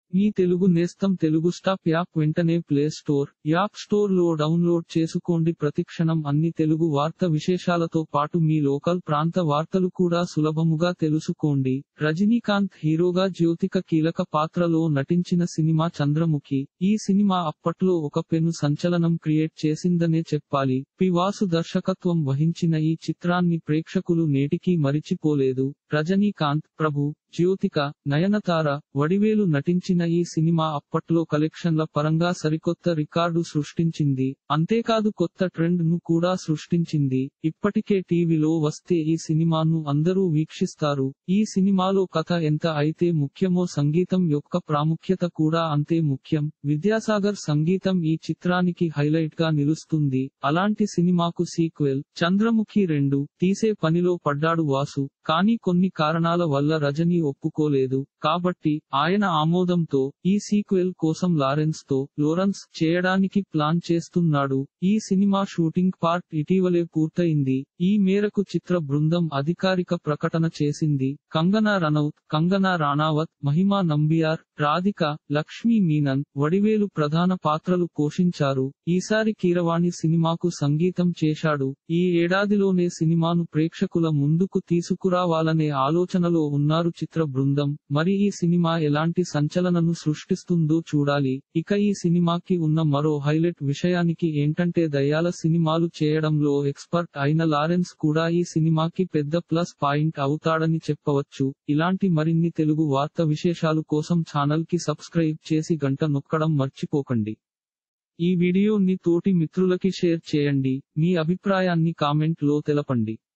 మీ తెలుగు నేస్తం Telugu stop app వెంటనే play store app store లో డౌన్లోడ్ చేసుకోండి ప్రతిక్షణం అన్ని తెలుగు వార్త విశేషాలతో పాటు మీ లోకల్ ప్రాంత వార్తలు కూడా సులభముగా తెలుసుకోండి రజనీకాంత్ హీరోగా జ్యోతిక కీలక పాత్రలో నటించిన సినిమా చంద్రముఖి ఈ సినిమా అప్పట్లో ఒక పెను సంచలనం క్రియేట్ చేసిందనే చెప్పాలి పి వాసు దర్శకత్వం వహించిన ఈ చిత్రాన్ని ప్రేక్షకులు నేటికీ మరిచిపోలేదు రజనీకాంత్ ప్రభు జ్యోతిక నయనతార వడివేలు నటించిన ఈ సినిమా అప్పట్లో కలెక్షన్ల పరంగా సరికొత్త రికార్డు సృష్టించింది అంతేకాదు కొత్త ట్రెండ్ ను కూడా సృష్టించింది ఇప్పటికే టీవీలో వస్తే ఈ సినిమాను అందరూ వీక్షిస్తారు ఈ సినిమాలో కథ ఎంత అయితే ముఖ్యమో సంగీతం యొక్క ప్రాముఖ్యత కూడా అంతే ముఖ్యం విద్యాసాగర్ సంగీతం ఈ చిత్రానికి హైలైట్ గా నిలుస్తుంది అలాంటి సినిమాకు సీక్వెల్ చంద్రముఖి రెండు తీసే పనిలో పడ్డాడు వాసు కానీ కొన్ని కారణాల వల్ల రజనీ ఒప్పుకోలేదు కాబట్టి ఆయన ఆమోదంతో ఈ సీక్వెల్ కోసం లారెన్స్ తో లోరెన్స్ చేయడానికి ప్లాన్ చేస్తున్నాడు ఈ సినిమా షూటింగ్ పార్ట్ ఇటీవలే పూర్తయింది ఈ మేరకు చిత్ర బృందం అధికారిక ప్రకటన చేసింది కంగనా రనౌత్ కంగనా రాణావత్ మహిమా నంబియార్ రాధిక లక్ష్మీ మీనన్ వడివేలు ప్రధాన పాత్రలు పోషించారు ఈసారి కీరవాణి సినిమాకు సంగీతం చేశాడు ఈ ఏడాదిలోనే సినిమాను ప్రేక్షకుల ముందుకు తీసుకురావాలనే ఆలోచనలో ఉన్నారు చిత్ర బృందం మరి ఈ సినిమా ఎలాంటి సంచలనను సృష్టిస్తుందో చూడాలి ఇక ఈ సినిమాకి ఉన్న మరో హైలైట్ విషయానికి ఏంటంటే దయ్యాల సినిమాలు చేయడంలో ఎక్స్పర్ట్ అయిన లారెన్స్ కూడా ఈ సినిమాకి పెద్ద ప్లస్ పాయింట్ అవుతాడని చెప్పవచ్చు ఇలాంటి మరిన్ని తెలుగు వార్త విశేషాలు కోసం ఛానల్ కి సబ్స్క్రైబ్ చేసి గంట నొక్కడం మర్చిపోకండి ఈ వీడియోని తోటి మిత్రులకి షేర్ చేయండి మీ అభిప్రాయాన్ని కామెంట్ లో తెలపండి